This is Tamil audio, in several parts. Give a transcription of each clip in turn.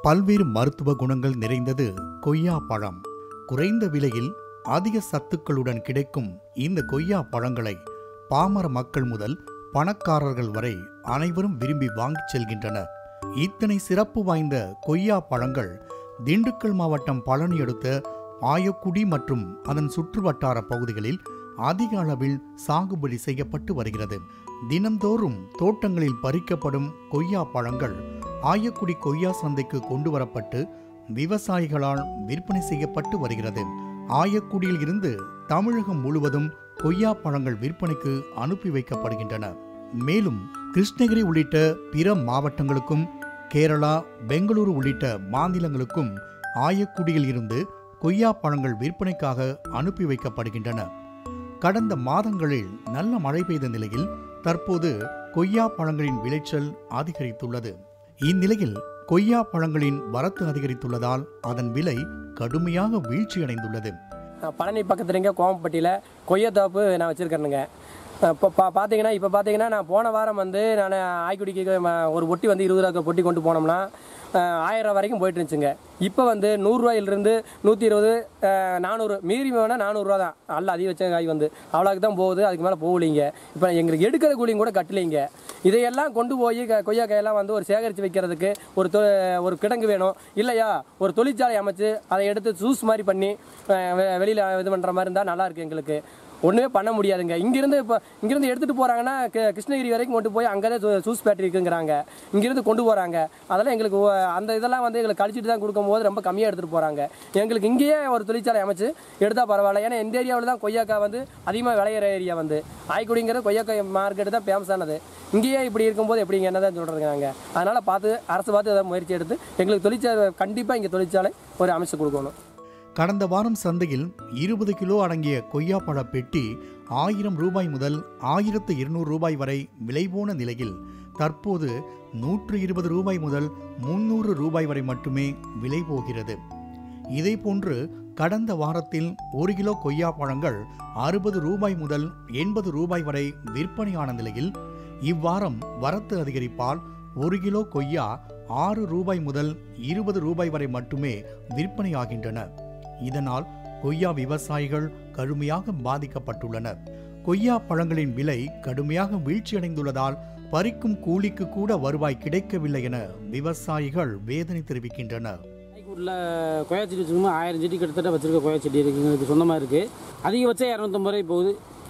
பல்வேறு மருத்துவ குணங்கள் நிறைந்தது கொய்யா பழம் குறைந்த விலையில் அதிக சத்துக்களுடன் கிடைக்கும் இந்த கொய்யா பழங்களை பாமர மக்கள் முதல் பணக்காரர்கள் வரை அனைவரும் விரும்பி வாங்கிச் செல்கின்றனர் இத்தனை சிறப்பு வாய்ந்த கொய்யா பழங்கள் திண்டுக்கல் மாவட்டம் பழனி அடுத்த ஆயக்குடி மற்றும் அதன் சுற்றுவட்டார பகுதிகளில் அதிக அளவில் சாகுபடி செய்யப்பட்டு வருகிறது தினந்தோறும் தோட்டங்களில் பறிக்கப்படும் கொய்யா பழங்கள் ஆயக்குடி கொய்யா சந்தைக்கு கொண்டு வரப்பட்டு விவசாயிகளால் விற்பனை செய்யப்பட்டு வருகிறது ஆயக்குடியில் இருந்து தமிழகம் முழுவதும் கொய்யா பழங்கள் விற்பனைக்கு அனுப்பி வைக்கப்படுகின்றன மேலும் கிருஷ்ணகிரி உள்ளிட்ட பிற மாவட்டங்களுக்கும் கேரளா பெங்களூரு உள்ளிட்ட மாநிலங்களுக்கும் ஆயக்குடியில் இருந்து கொய்யா பழங்கள் விற்பனைக்காக அனுப்பி வைக்கப்படுகின்றன கடந்த மாதங்களில் நல்ல மழை பெய்த நிலையில் தற்போது கொய்யா பழங்களின் விளைச்சல் அதிகரித்துள்ளது இந்நிலையில் கொய்யா பழங்களின் வரத்து அதிகரித்துள்ளதால் அதன் விலை கடுமையாக வீழ்ச்சியடைந்துள்ளது நான் பழனி பக்கத்துலேங்க கோமப்பட்டியில் கொய்யாத்தோப்பு நான் வச்சுருக்கேனுங்க இப்போ பா பார்த்தீங்கன்னா இப்போ பார்த்தீங்கன்னா நான் போன வாரம் வந்து நான் ஆய்க்குடிக்கு ம- ஒரு பொட்டி வந்து இருபது ரூபா பொட்டி கொண்டு போனோம்னா அஹ், ஆயிரம் ரூபா வரைக்கும் போயிட்டு இருந்துச்சுங்க இப்போ வந்து நூறுரூவாயிலிருந்து நூற்றி இருபது அஹ், நானூறு மீறி வேணால் நானூறுரூவா தான் நல்ல அதிக வச்ச காய் வந்து அவ்வளோக்கு தான் போகுது அதுக்கு மேலே போகலிங்க இப்போ எங்களுக்கு எடுக்கிற கூலியும் கூட கட்டலைங்க இதையெல்லாம் கொண்டு போய் க- கொய்யா காயெல்லாம் வந்து ஒரு சேகரித்து வைக்கிறதுக்கு ஒரு தொ ஒரு கிடங்கு வேணும் இல்லையா ஒரு தொழிற்சாலை அமைச்சு அதை எடுத்து ஜூஸ் மாதிரி பண்ணி வெளியில் இது பண்ணுற மாதிரி இருந்தால் நல்லா இருக்கு எங்களுக்கு ஒன்றுமே பண்ண முடியாதுங்க இங்கிருந்து இப்போ இங்கிருந்து எடுத்துகிட்டு போகிறாங்கன்னா கிருஷ்ணகிரி வரைக்கும் கொண்டு போய் அங்கே தான் ஜூஸ் ஃபேக்ட்ரி இருக்குங்கிறாங்க இங்கிருந்து கொண்டு போகிறாங்க அதெல்லாம் எங்களுக்கு ஒ- அந்த இதெல்லாம் வந்து எங்களுக்கு கழிச்சிட்டு தான் கொடுக்கும்போது ரொம்ப கம்மியாக எடுத்துகிட்டு போகிறாங்க எங்களுக்கு இங்கேயே ஒரு தொழிற்சாலை அமைச்சு எடுத்தால் பரவாயில்ல ஏன்னா இந்த ஏரியாவில் தான் கொய்யாக்காய் வந்து அதிகமாக விளையிற ஏரியா வந்து ஆய்க்குடிங்கிறது கொய்யாக்காய் மார்க்கெட்டு தான் ஃபேமஸானது இங்கேயே இப்படி இருக்கும்போது எப்படிங்க என்ன தான் சொல்கிறதுங்க நாங்கள் அதனால் பார்த்து அரசு பார்த்து ஏதாவது முயற்சி எடுத்து எங்களுக்கு தொழிற்சாலை கண்டிப்பாக இங்கே தொழிற்சாலை ஒரு அமைச்சு கொடுக்கணும் கடந்த வாரம் சந்தையில் இருபது கிலோ அடங்கிய கொய்யாப்பழ பெட்டி ஆயிரம் ரூபாய் முதல் ஆயிரத்து இருநூறு ரூபாய் வரை விலை போன நிலையில் தற்போது நூற்று இருபது ரூபாய் முதல் முன்னூறு ரூபாய் வரை மட்டுமே விலை போகிறது இதேபோன்று கடந்த வாரத்தில் ஒரு கிலோ கொய்யா பழங்கள் அறுபது ரூபாய் முதல் எண்பது ரூபாய் வரை விற்பனையான நிலையில் இவ்வாரம் வரத்து அதிகரிப்பால் ஒரு கிலோ கொய்யா ஆறு ரூபாய் முதல் இருபது ரூபாய் வரை மட்டுமே விற்பனையாகின்றன இதனால் கொய்யா விவசாயிகள் கடுமையாக பாதிக்கப்பட்டுள்ளனர் கொய்யா பழங்களின் விலை கடுமையாக வீழ்ச்சியடைந்துள்ளதால் பறிக்கும் கூலிக்கு கூட வருவாய் கிடைக்கவில்லை என விவசாயிகள் வேதனை தெரிவிக்கின்றனர் ஊரில் கொய்யா செடி வச்சுக்கோமா ஆயிரம் செடி கிட்டத்தட்ட வச்சுருக்க கொய்யா செடி இருக்குது எங்களுக்கு சொந்தமாக இருக்குது அதிகபட்சம் இரநூத்தம்பது ரூபாய் போகுது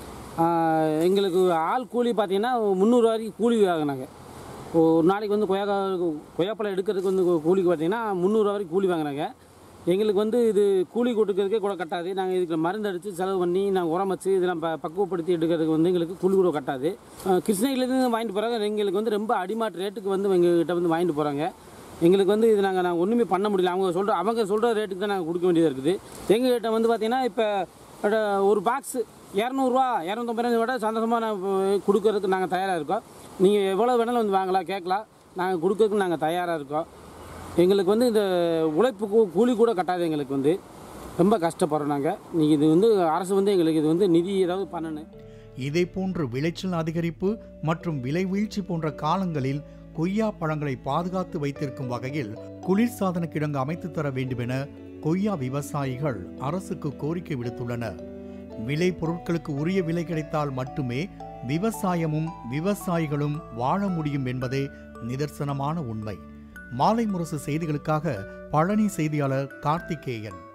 ஆஹ் எங்களுக்கு ஆள் கூலி பார்த்தீங்கன்னா முந்நூறுரூவா வரைக்கும் கூலி வாங்கினாங்க ஒரு நாளைக்கு வந்து கொய்யா கொய்யாப்பழம் எடுக்கிறதுக்கு வந்து கூலிக்கு பார்த்தீங்கன்னா முந்நூறுரூவா வரைக்கும் கூலி வாங்கினாங்க எங்களுக்கு வந்து இது கூலி கொடுக்கறதுக்கே கூட கட்டாது நாங்கள் இதுக்கு மருந்து அடித்து செலவு பண்ணி நாங்கள் உரம் வச்சு இதெல்லாம் ப பக்குவப்படுத்தி எடுக்கிறதுக்கு வந்து எங்களுக்கு கூலி கூட கட்டாது ஆஹ் கிருஷ்ணகிரிலேருந்து வாங்கிட்டு போகிறாங்க எங்களுக்கு வந்து ரொம்ப அடிமாட்டு ரேட்டுக்கு வந்து எங்ககிட்ட வந்து வாங்கிட்டு போகிறாங்க எங்களுக்கு வந்து இது நாங்கள் நாங்கள் ஒன்றுமே பண்ண முடியல அவங்க சொல்கிற அவங்க சொல்கிற ரேட்டுக்கு தான் நாங்கள் கொடுக்க வேண்டியதாக இருக்குது எங்ககிட்ட வந்து பார்த்தீங்கன்னா இப்போ ஒரு பாக்ஸு இரநூறுவா இரநூத்தம்பது விட சந்தோஷமாக நான் கொடுக்கறதுக்கு நாங்கள் தயாராக இருக்கோம் நீங்கள் எவ்வளோ வேணாலும் வந்து வாங்கலாம் கேட்கலாம் நாங்கள் கொடுக்கறதுக்கு நாங்கள் தயாராக இருக்கோம் எங்களுக்கு வந்து இந்த உழைப்பு கூ- கூலி கூட கட்டாது எங்களுக்கு வந்து ரொம்ப கஷ்டப்படுறோம் நாங்கள் நீங்கள் இது வந்து அரசு வந்து எங்களுக்கு இது வந்து நிதி ஏதாவது பண்ணணும் இதேபோன்று விளைச்சல் அதிகரிப்பு மற்றும் விலை வீழ்ச்சி போன்ற காலங்களில் கொய்யா பழங்களை பாதுகாத்து வைத்திருக்கும் வகையில் குளிர்சாதன கிடங்கு அமைத்து தர வேண்டுமென கொய்யா விவசாயிகள் அரசுக்கு கோரிக்கை விடுத்துள்ளனர் விலை பொருட்களுக்கு உரிய விலை கிடைத்தால் மட்டுமே விவசாயமும் விவசாயிகளும் வாழ முடியும் என்பதே நிதர்சனமான உண்மை மாலை முரசு செய்திகளுக்காக பழனி செய்தியாளர் கார்த்திகேயன்